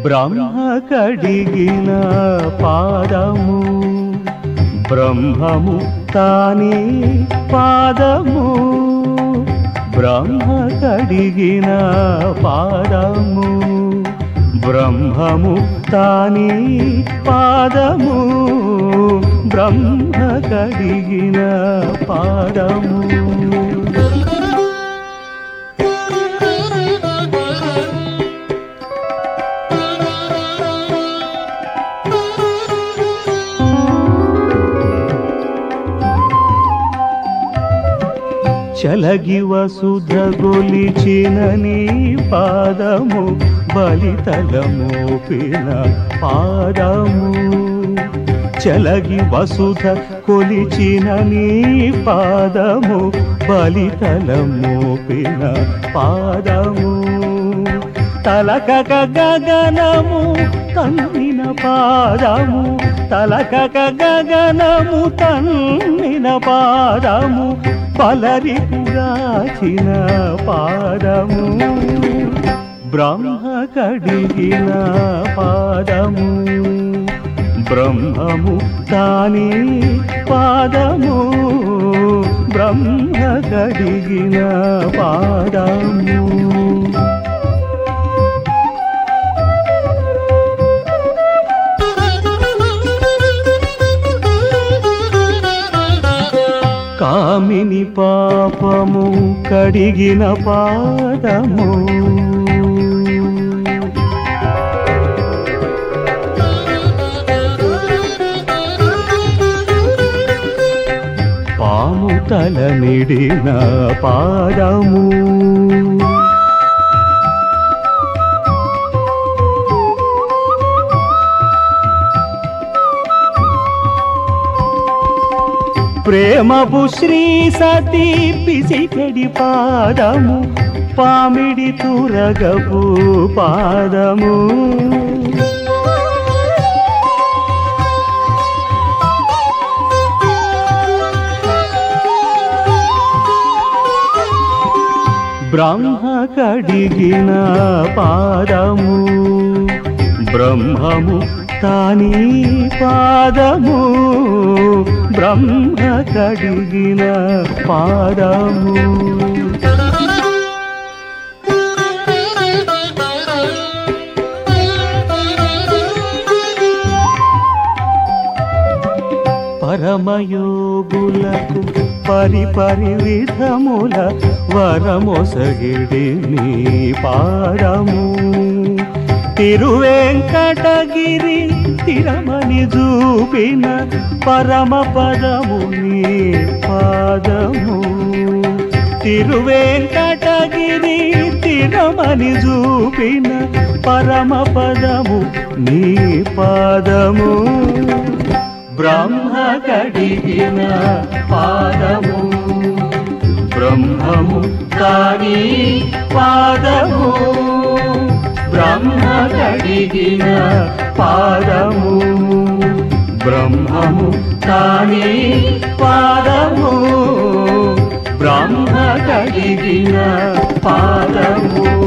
బ్రహ్మ కడిగిన పాదము బ్రహ్మము తానే పాదము బ్రహ్మ కడిగిన పాదము బ్రహ్మము తానే పాదము బ్రహ్మ కడిగిన పాదము చలగి వసుధ గొలిచిన నీ పాదము బలితలమోపిన పాదము చలగి వసుధ కొలిచిన నీ పాదము బలితలమోపిన పాదము తలకక గగనము తన్నిన పాదము తలకక గగనము తన్నిన పాదము పలరి పురాచిన పాదము బ్రహ్మ కడిగిన పాదము బ్రహ్మము తానే పాదము బ్రహ్మ కడిగిన పాదము కామిని పాపము కడిగిన పాదము పాము తల నిడిన పాదము ప్రేమపు శ్రీ సతీ పిసికడి పాదము పామిడి తురగపు పాదము బ్రహ్మ కడిగిన పాదము బ్రహ్మము తానీ పాదము బ్రహ్మ కడిగిన పాదము పరమయోగులకు పరిపరి విధముల వరమొసగిడి నీ పాదము తిరువెంకటగిరి తిరమని చూపిన పరమ పదము నీ పాదము తిరువెంకటగిరి తిరమని చూపిన పరమ పదము నీ పాదము బ్రహ్మ కడిగిన పాదము బ్రహ్మము కాని పాదము బ్రహ్మ కడిగిన పాదము బ్రహ్మము కాని పాదము బ్రహ్మ కడిగిన పాదము